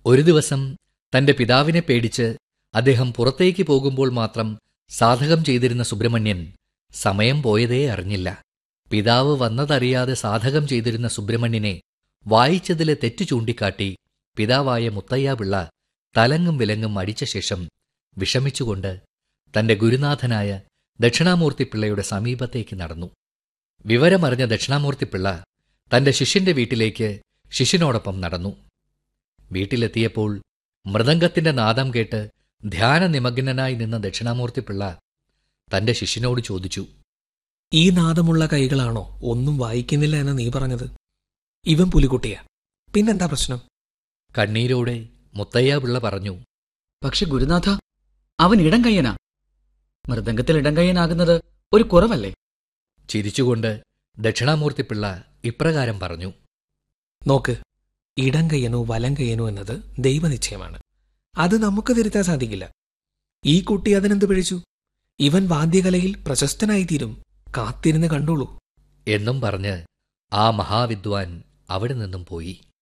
ഒരു ദിവസം തന്റെ പിതാവിനെ പേടിച്ച് അദ്ദേഹം പുറത്തേക്ക് പോകുമ്പോൾ മാത്രം സാധകം ചെയ്തിരുന്ന സുബ്രഹ്മണ്യൻ സമയം പോയതേ അറിഞ്ഞില്ല പിതാവ് വന്നതറിയാതെ സാധകം ചെയ്തിരുന്ന സുബ്രഹ്മണ്യനെ വായിച്ചതിലെ തെറ്റു ചൂണ്ടിക്കാട്ടി പിതാവായ മുത്തയ്യാപിള്ള തലങ്ങും വിലങ്ങും അടിച്ച ശേഷം വിഷമിച്ചുകൊണ്ട് തന്റെ ഗുരുനാഥനായ ദക്ഷിണാമൂർത്തിപ്പിള്ളയുടെ സമീപത്തേക്ക് നടന്നു വിവരമറിഞ്ഞ ദക്ഷിണാമൂർത്തിപ്പിള്ള തന്റെ ശിഷ്യന്റെ വീട്ടിലേക്ക് ശിഷ്യനോടൊപ്പം നടന്നു വീട്ടിലെത്തിയപ്പോൾ മൃദംഗത്തിന്റെ നാദം കേട്ട് ധ്യാനനിമഗ്നനായി നിന്ന ദക്ഷിണാമൂർത്തിപ്പിള്ള തന്റെ ശിഷ്യനോട് ചോദിച്ചു ഈ നാദമുള്ള കൈകളാണോ ഒന്നും വായിക്കുന്നില്ല എന്ന് നീ പറഞ്ഞത് ഇവൻ പുലിക്കുട്ടിയാ പിന്നെന്താ പ്രശ്നം കണ്ണീരോടെ മുത്തയ്യാപിള്ള പറഞ്ഞു പക്ഷെ ഗുരുനാഥ അവൻ ഇടം കയ്യനാ മൃദംഗത്തിൽ ഇടം കയ്യനാകുന്നത് ഒരു കുറവല്ലേ ചിരിച്ചുകൊണ്ട് ദക്ഷിണാമൂർത്തിപ്പിള്ള ഇപ്രകാരം പറഞ്ഞു നോക്ക് ഇടം കയ്യനോ വലം കയ്യനോ എന്നത് ദൈവനിശ്ചയമാണ് അത് നമുക്ക് തിരുത്താൻ സാധിക്കില്ല ഈ കുട്ടി അതിനെന്ത് പിഴിച്ചു ഇവൻ വാദ്യകലയിൽ പ്രശസ്തനായിത്തീരും കാത്തിരുന്ന് കണ്ടോളൂ എന്നും പറഞ്ഞ് ആ മഹാവിദ്വാൻ അവിടെ നിന്നും പോയി